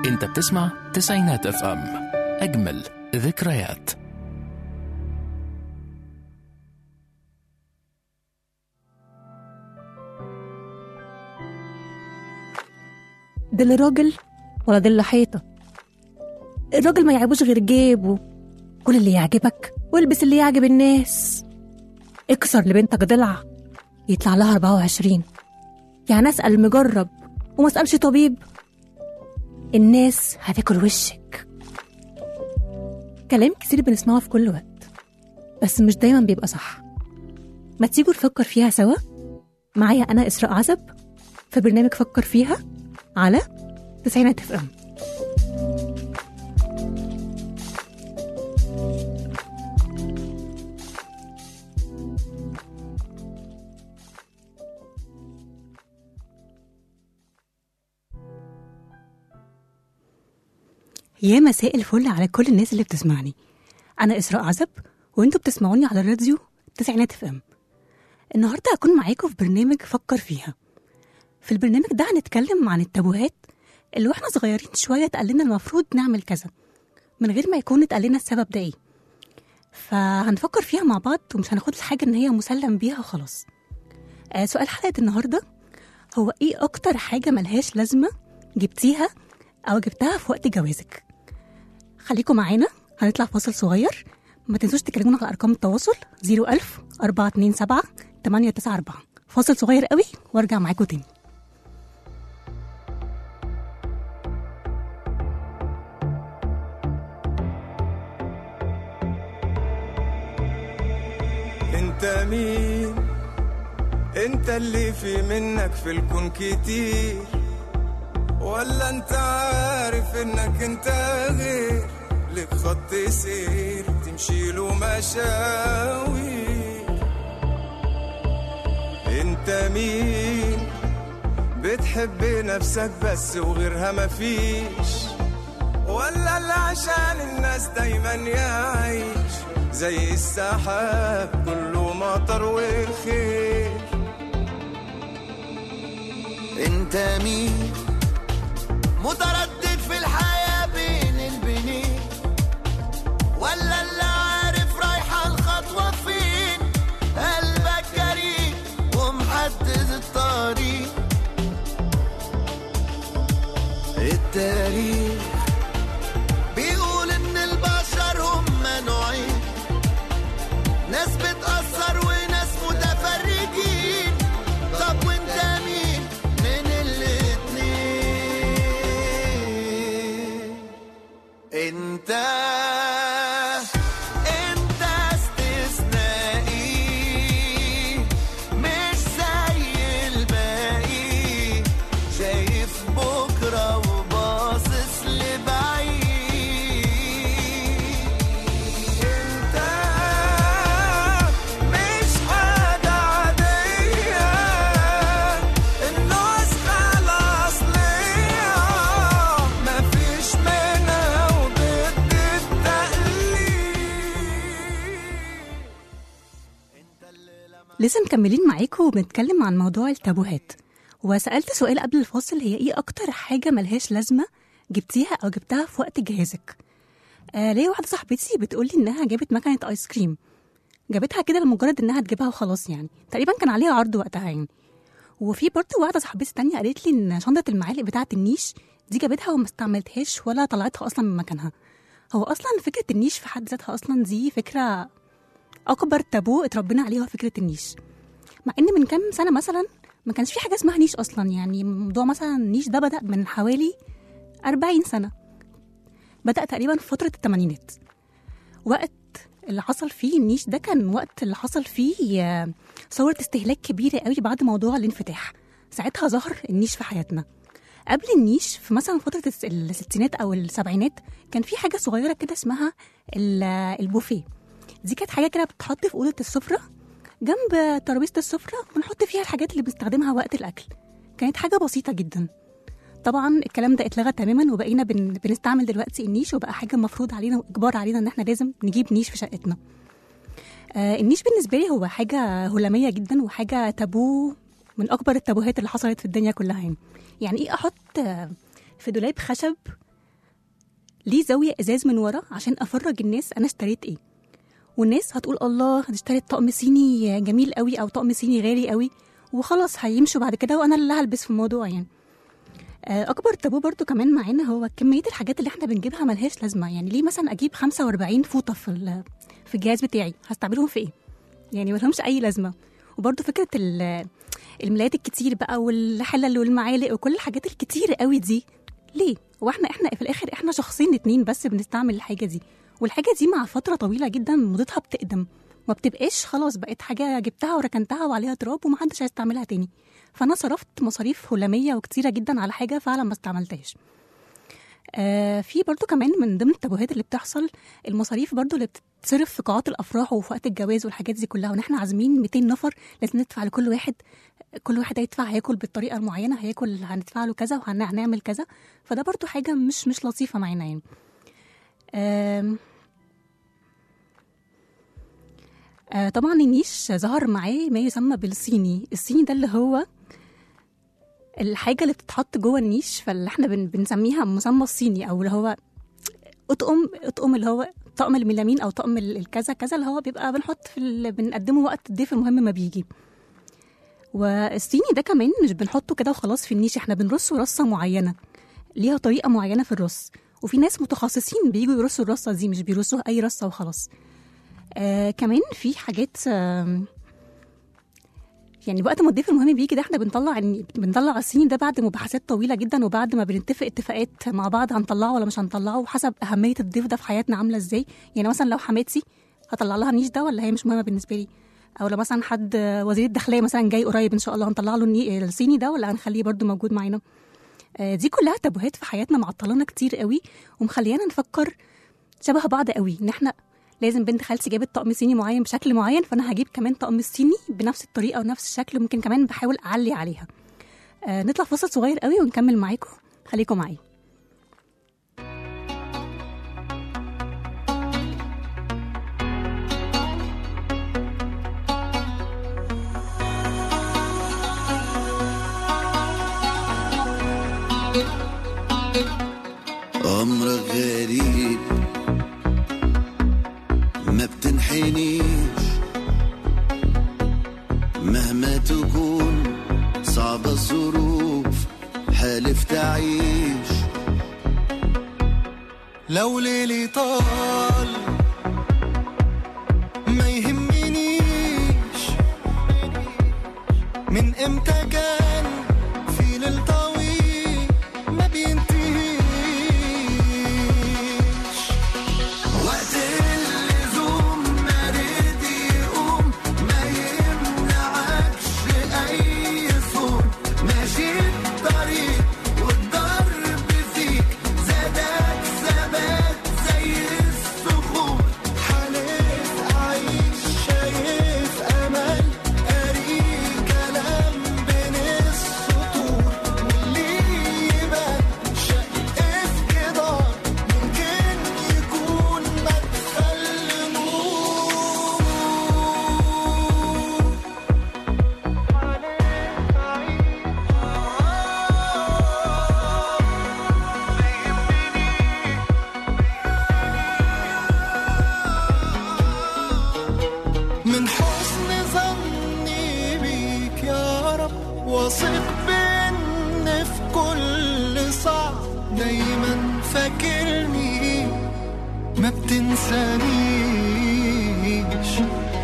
انت بتسمع تسعينات اف ام اجمل ذكريات ده اللي راجل ولا ده اللي حيطة الراجل ما يعجبوش غير جيبه كل اللي يعجبك والبس اللي يعجب الناس اكسر لبنتك ضلع يطلع لها 24 يعني اسأل مجرب وما اسألش طبيب الناس هتاكل وشك كلام كتير بنسمعه في كل وقت بس مش دايما بيبقى صح ما تيجوا نفكر فيها سوا معايا أنا إسراء عزب في برنامج فكر فيها على تسعينات اف ام يا مساء الفل على كل الناس اللي بتسمعني انا اسراء عزب وانتوا بتسمعوني على الراديو تسعينات اف ام النهارده هكون معاكم في برنامج فكر فيها في البرنامج ده هنتكلم عن التابوهات اللي واحنا صغيرين شويه اتقال لنا المفروض نعمل كذا من غير ما يكون اتقال لنا السبب ده ايه فهنفكر فيها مع بعض ومش هناخد الحاجه ان هي مسلم بيها وخلاص آه سؤال حلقه النهارده هو ايه اكتر حاجه ملهاش لازمه جبتيها او جبتها في وقت جوازك خليكم معانا هنطلع فاصل صغير ما تنسوش تكلمونا على ارقام التواصل 01000 427 894 فاصل صغير قوي وارجع معاكم تاني انت مين انت اللي في منك في الكون كتير ولا انت عارف انك انت غير لك خط سير تمشي له مشاوي انت مين بتحب نفسك بس وغيرها مفيش ولا اللي عشان الناس دايما يعيش زي السحاب كله مطر وخير انت مين متردد في الحياة بين البنين ولا اللي عارف رايحة الخطوة فين قلبك جريء ومحدد الطريق التاريخ بيقول ان البشر هم نوعين ناس بتأثر وناس متفرجين طب وانت مين من الاتنين انت انت استثنائي مش زي الباقي شايف بكرة وباصص لبعيد انت مش حاجة عادية النسخة الأصلية مفيش منها وضد التقليد لسه مكملين معاكم وبنتكلم عن موضوع التابوهات وسألت سؤال قبل الفاصل هي ايه اكتر حاجة ملهاش لازمة جبتيها او جبتها في وقت جهازك آه ليا واحدة صاحبتي بتقولي انها جابت مكنة ايس كريم جابتها كده لمجرد انها تجيبها وخلاص يعني تقريبا كان عليها عرض وقتها يعني وفي برضه واحدة صاحبتي تانية قالت لي ان شنطة المعالق بتاعة النيش دي جابتها وما استعملتهاش ولا طلعتها اصلا من مكانها هو اصلا فكرة النيش في حد ذاتها اصلا دي فكرة اكبر تابو اتربينا عليه هو فكره النيش مع ان من كام سنه مثلا ما كانش في حاجه اسمها نيش اصلا يعني موضوع مثلا النيش ده بدا من حوالي 40 سنه بدا تقريبا في فتره الثمانينات وقت اللي حصل فيه النيش ده كان وقت اللي حصل فيه آه، ثوره استهلاك كبيره قوي بعد موضوع الانفتاح ساعتها ظهر النيش في حياتنا قبل النيش في مثلا فتره الس- الستينات او السبعينات كان في حاجه صغيره كده اسمها ال- البوفيه دي كانت حاجه كده بتتحط في اوضه السفره جنب ترابيزه السفره ونحط فيها الحاجات اللي بنستخدمها وقت الاكل كانت حاجه بسيطه جدا طبعا الكلام ده اتلغى تماما وبقينا بن... بنستعمل دلوقتي النيش وبقى حاجه مفروض علينا واجبار علينا ان احنا لازم نجيب نيش في شقتنا آه النيش بالنسبه لي هو حاجه هلاميه جدا وحاجه تابو من اكبر التابوهات اللي حصلت في الدنيا كلها يعني يعني ايه احط آه، في دولاب خشب ليه زاويه ازاز من ورا عشان افرج الناس انا اشتريت ايه والناس هتقول الله دي اشتريت طقم صيني جميل قوي او طقم صيني غالي قوي وخلاص هيمشوا بعد كده وانا اللي هلبس في الموضوع يعني آه، اكبر تابو برضو كمان معانا هو كميه الحاجات اللي احنا بنجيبها ملهاش لازمه يعني ليه مثلا اجيب 45 فوطه في ال- في الجهاز بتاعي هستعملهم في ايه يعني ملهمش اي لازمه وبرضو فكره ال- الملايات الكتير بقى والحلل والمعالق وكل الحاجات الكتير قوي دي ليه هو احنا احنا في الاخر احنا شخصين اتنين بس بنستعمل الحاجه دي والحاجه دي مع فتره طويله جدا موضتها بتقدم ما بتبقاش خلاص بقت حاجه جبتها وركنتها وعليها تراب ومحدش هيستعملها تاني فانا صرفت مصاريف هلاميه وكتيره جدا على حاجه فعلا ما استعملتهاش آه في برضو كمان من ضمن التبوهات اللي بتحصل المصاريف برضو اللي بتتصرف في قاعات الافراح وفي وقت الجواز والحاجات دي كلها وان احنا عازمين 200 نفر لازم ندفع لكل واحد كل واحد هيدفع هياكل بالطريقه المعينه هياكل هندفع له كذا وهنعمل كذا فده برضو حاجه مش مش لطيفه معانا يعني آم، آه طبعا النيش ظهر معاه ما يسمى بالصيني الصيني ده اللي هو الحاجه اللي بتتحط جوه النيش فاللي احنا بن بنسميها مسمى الصيني او اللي هو اطقم اطقم اللي هو طقم الميلامين او طقم ال- الكذا كذا اللي هو بيبقى بنحط في ال... بنقدمه وقت الضيف المهم ما بيجي والصيني ده كمان مش بنحطه كده وخلاص في النيش احنا بنرصه رصه معينه ليها طريقه معينه في الرص وفي ناس متخصصين بيجوا يرصوا الرصه دي مش بيرصوها اي رصه وخلاص آه كمان في حاجات آه يعني وقت ما الضيف المهم بيجي ده احنا بنطلع الن- بنطلع الصيني ده بعد مباحثات طويله جدا وبعد ما بنتفق اتفاقات مع بعض هنطلعه ولا مش هنطلعه وحسب اهميه الضيف ده في حياتنا عامله ازاي يعني مثلا لو حماتي هطلع لها النيش ده ولا هي مش مهمه بالنسبه لي او لو مثلا حد آه، وزير الداخليه مثلا جاي قريب ان شاء الله هنطلع له الني- الصيني ده ولا هنخليه برضو موجود معانا آه، دي كلها تابوهات في حياتنا معطلانا كتير قوي ومخليانا نفكر شبه بعض قوي ان احنا لازم بنت خالتي جابت طقم صيني معين بشكل معين فانا هجيب كمان طقم الصيني بنفس الطريقه ونفس الشكل ممكن كمان بحاول اعلي عليها آه نطلع فاصل صغير قوي ونكمل معاكم خليكم معايا أمرك غريب ما بتنحنيش مهما تكون صعبة الظروف حالف تعيش لو ليلي طال ما يهمنيش من امتى كان في ليل طويل ما بينتهيش وقت اللزوم ما رد يقوم ما يمنعكش اي صوت ماشي الطريق والضرب فيك زادك ثبات زي الصخور حالف اعيش شايف امل قاري كلام بين السطور واللي يبان شق في جدار ممكن يكون مدخل نور من حسن ظني بيك يا رب واثق بان في كل صعب دايما فاكرني ما بتنسانيش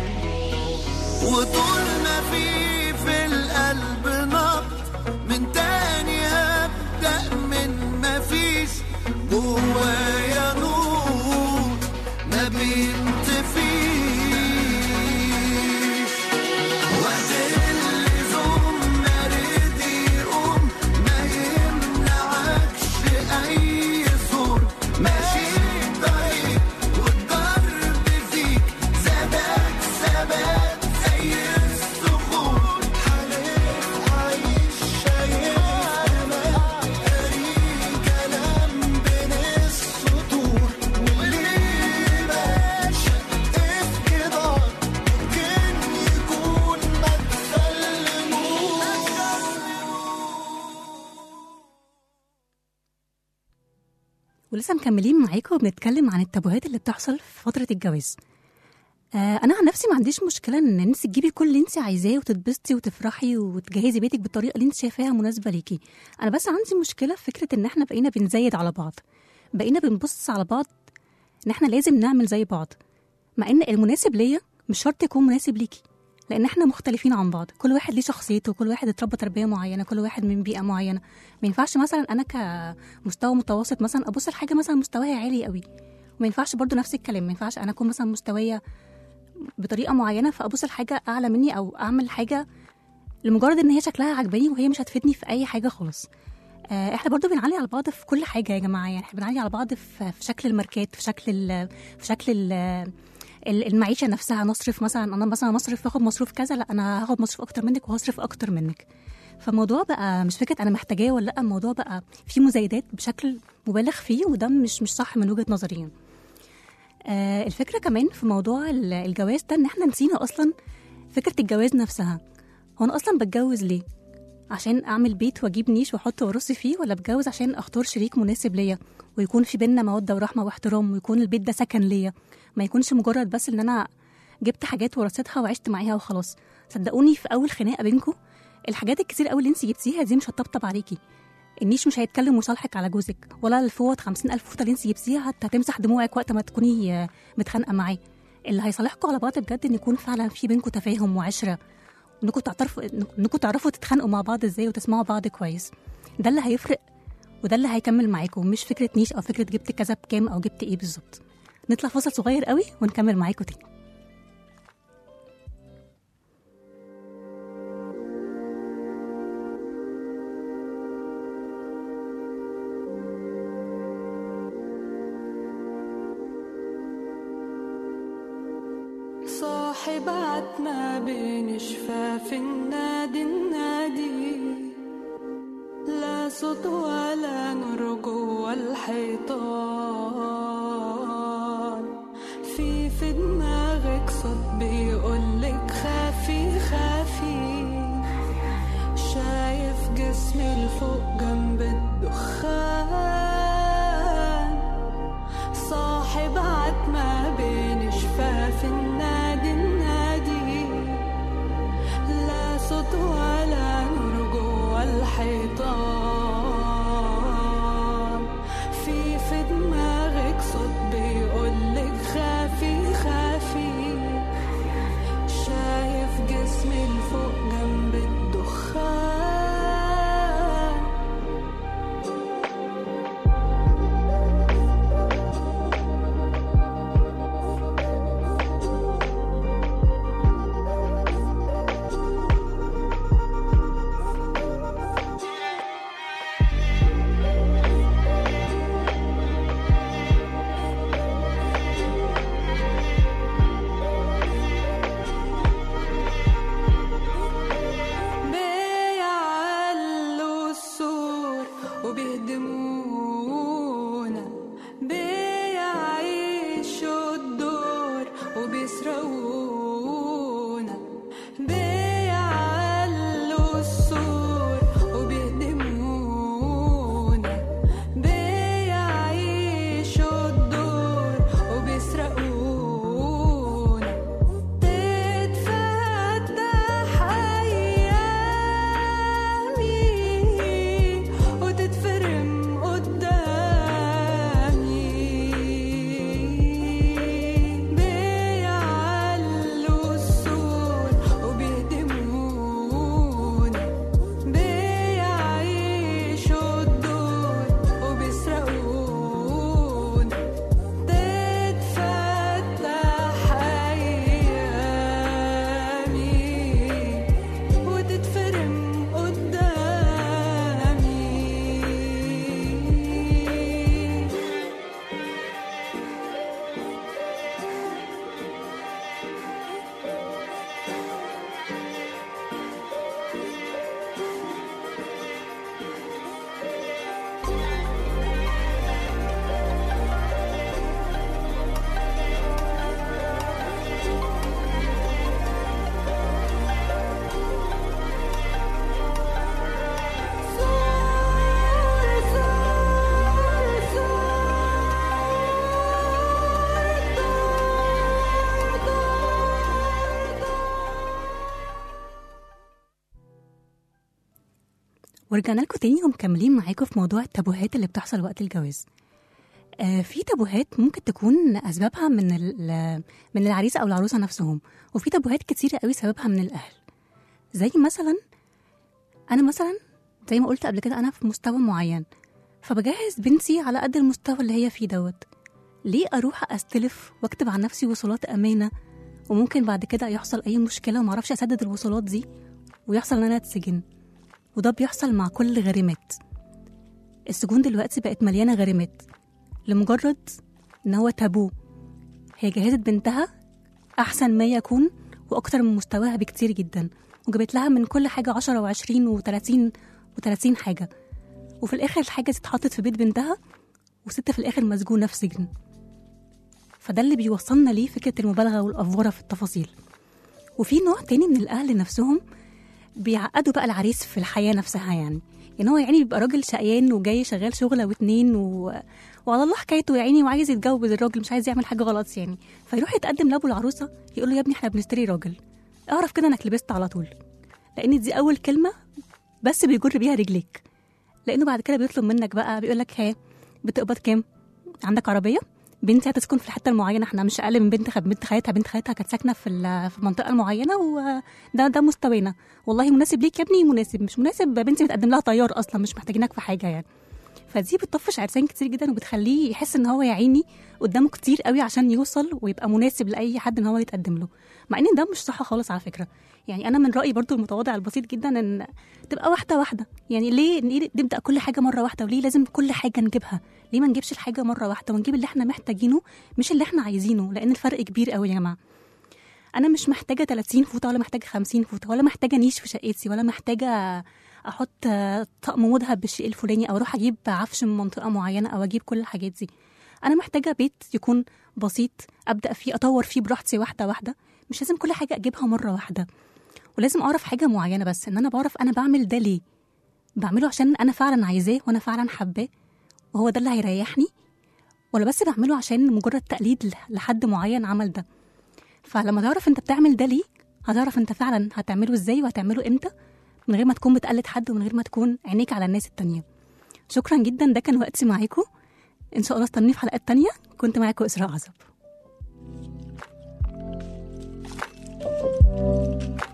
وطول ما في في القلب نبض من تاني هبدأ من ما فيش جوايا نور ما بينطفيش وقت اللزوم ما رد يقوم ما يمنعكش أي صور ماشي الطريق والضرب فيك زادك ثبات زي الصخور ولسه مكملين معاكم وبنتكلم عن التابوهات اللي بتحصل في فترة الجواز آه انا عن نفسي ما عنديش مشكله ان انت تجيبي كل اللي انت عايزاه وتتبسطي وتفرحي وتجهزي بيتك بالطريقه اللي انت شايفاها مناسبه ليكي انا بس عندي مشكله في فكره ان احنا بقينا بنزايد على بعض بقينا بنبص على بعض ان احنا لازم نعمل زي بعض مع ان المناسب ليا مش شرط يكون مناسب ليكي لان احنا مختلفين عن بعض كل واحد ليه شخصيته كل واحد اتربى تربيه معينه كل واحد من بيئه معينه ما ينفعش مثلا انا كمستوى متوسط مثلا ابص لحاجه مثلا مستواها عالي قوي وما ينفعش برضو نفس الكلام ما ينفعش انا اكون مثلا مستوايا بطريقه معينه فابص لحاجه اعلى مني او اعمل حاجه لمجرد ان هي شكلها عجباني وهي مش هتفيدني في اي حاجه خالص آه، احنا برضو بنعلي على بعض في كل حاجه يا جماعه يعني احنا بنعلي على بعض في في شكل الماركات في شكل ال في شكل ال ال- المعيشه نفسها نصرف مثلا انا مثلا مصرف باخد مصروف كذا لا انا هاخد مصروف اكتر منك وهصرف اكتر منك فالموضوع بقى مش فكره انا محتاجاه ولا لا الموضوع بقى فيه مزايدات بشكل مبالغ فيه وده مش مش صح من وجهه نظري يعني. آه، الفكره كمان في موضوع ال- الجواز ده ان احنا نسينا اصلا فكره الجواز نفسها هو انا اصلا بتجوز ليه عشان اعمل بيت واجيب نيش واحط وارص فيه ولا بتجوز عشان اختار شريك مناسب ليا ويكون في بينا موده ورحمه واحترام ويكون البيت ده سكن ليا ما يكونش مجرد بس ان انا جبت حاجات ورثتها وعشت معاها وخلاص صدقوني في اول خناقه بينكم الحاجات الكتير قوي اللي انت جبتيها دي مش هتطبطب عليكي النيش مش هيتكلم وصالحك على جوزك ولا الفوط خمسين ألف فوطة اللي انت جبتيها هت- هتمسح دموعك وقت ما تكوني آه، متخانقة معاه اللي هيصالحكم على بعض بجد ان يكون فعلا في بينكم تفاهم وعشرة انكم تعرفوا انكم تعرفوا تتخانقوا مع بعض ازاي وتسمعوا بعض كويس ده اللي هيفرق وده اللي هيكمل معاكم مش فكرة نيش او فكرة جبت كذا بكام او جبت ايه بالظبط نطلع فاصل صغير قوي ونكمل معاكم تاني صاحباتنا بين شفاف النادي النادي لا صوت ولا نور جوا الحيطان في في دماغك صوت بيقولك خافي خافي شايف جسمي لفوق جنب الدخان صاحب عتمة بين شفاف النادي النادي لا صوت ولا نور جوا الحيطان في في دماغك صوت بيقولك خافي خافي شايف جسمي لفوق جنب الدخان ورجعنا لكم تاني ومكملين معاكم في موضوع التابوهات اللي بتحصل وقت الجواز آه في تابوهات ممكن تكون اسبابها من ال- من العريس او العروسه نفسهم وفي تابوهات كتيره قوي سببها من الاهل زي مثلا انا مثلا زي ما قلت قبل كده انا في مستوى معين فبجهز بنتي على قد المستوى اللي هي فيه دوت ليه اروح استلف واكتب عن نفسي وصولات امانه وممكن بعد كده يحصل اي مشكله ومعرفش اسدد الوصولات دي ويحصل ان انا اتسجن وده بيحصل مع كل غارمات السجون دلوقتي بقت مليانه غارمات لمجرد ان هو تابو هي جهزت بنتها احسن ما يكون واكتر من مستواها بكتير جدا وجابت لها من كل حاجه عشرة وعشرين وتلاتين وتلاتين حاجه وفي الاخر الحاجه دي اتحطت في بيت بنتها وست في الاخر مسجونه في سجن فده اللي بيوصلنا ليه فكره المبالغه والافوره في التفاصيل وفي نوع تاني من الاهل نفسهم بيعقدوا بقى العريس في الحياه نفسها يعني يعني هو يعني بيبقى راجل شقيان وجاي شغال شغله واتنين و... وعلى الله حكايته يا عيني وعايز يتجوز الراجل مش عايز يعمل حاجه غلط يعني فيروح يتقدم لابو العروسه يقول له يا ابني احنا بنشتري راجل اعرف كده انك لبست على طول لان دي اول كلمه بس بيجر بيها رجليك لانه بعد كده بيطلب منك بقى بيقول لك ها بتقبض كام عندك عربيه بنتي هتسكن في الحته المعينه احنا مش اقل من بنت خ... بنت خالتها بنت خالتها كانت ساكنه في ال- في المنطقه المعينه وده ده مستوانا والله مناسب ليك يا ابني مناسب مش مناسب بنتي بتقدم لها طيار اصلا مش محتاجينك في حاجه يعني فدي بتطفش عرسان كتير جدا وبتخليه يحس ان هو يا عيني قدامه كتير قوي عشان يوصل ويبقى مناسب لاي حد ان هو يتقدم له مع ان ده مش صح خالص على فكره يعني انا من رايي برضو المتواضع البسيط جدا ان تبقى واحده واحده يعني ليه ليه نبدا كل حاجه مره واحده وليه لازم كل حاجه نجيبها ليه ما نجيبش الحاجه مره واحده ونجيب اللي احنا محتاجينه مش اللي احنا عايزينه لان الفرق كبير قوي يا جماعه انا مش محتاجه 30 فوطه ولا محتاجه 50 فوطه ولا محتاجه نيش في شقتي ولا محتاجه احط آه، طقم مذهب بالشيء الفلاني او اروح اجيب عفش من منطقه معينه او اجيب كل الحاجات دي انا محتاجه بيت يكون بسيط ابدا فيه اطور فيه براحتي واحده واحده مش لازم كل حاجه اجيبها مره واحده ولازم اعرف حاجه معينه بس ان انا بعرف انا بعمل ده ليه بعمله عشان انا فعلا عايزاه وانا فعلا حباه وهو ده اللي هيريحني ولا بس بعمله عشان مجرد تقليد ل- لحد معين عمل ده فلما تعرف انت بتعمل ده ليه هتعرف انت فعلا هتعمله ازاي وهتعمله امتى من غير ما تكون بتقلد حد ومن غير ما تكون عينيك على الناس التانية شكرا جدا ده كان وقتي معاكم ان شاء الله استنوني في حلقات تانية كنت معاكم اسراء عزب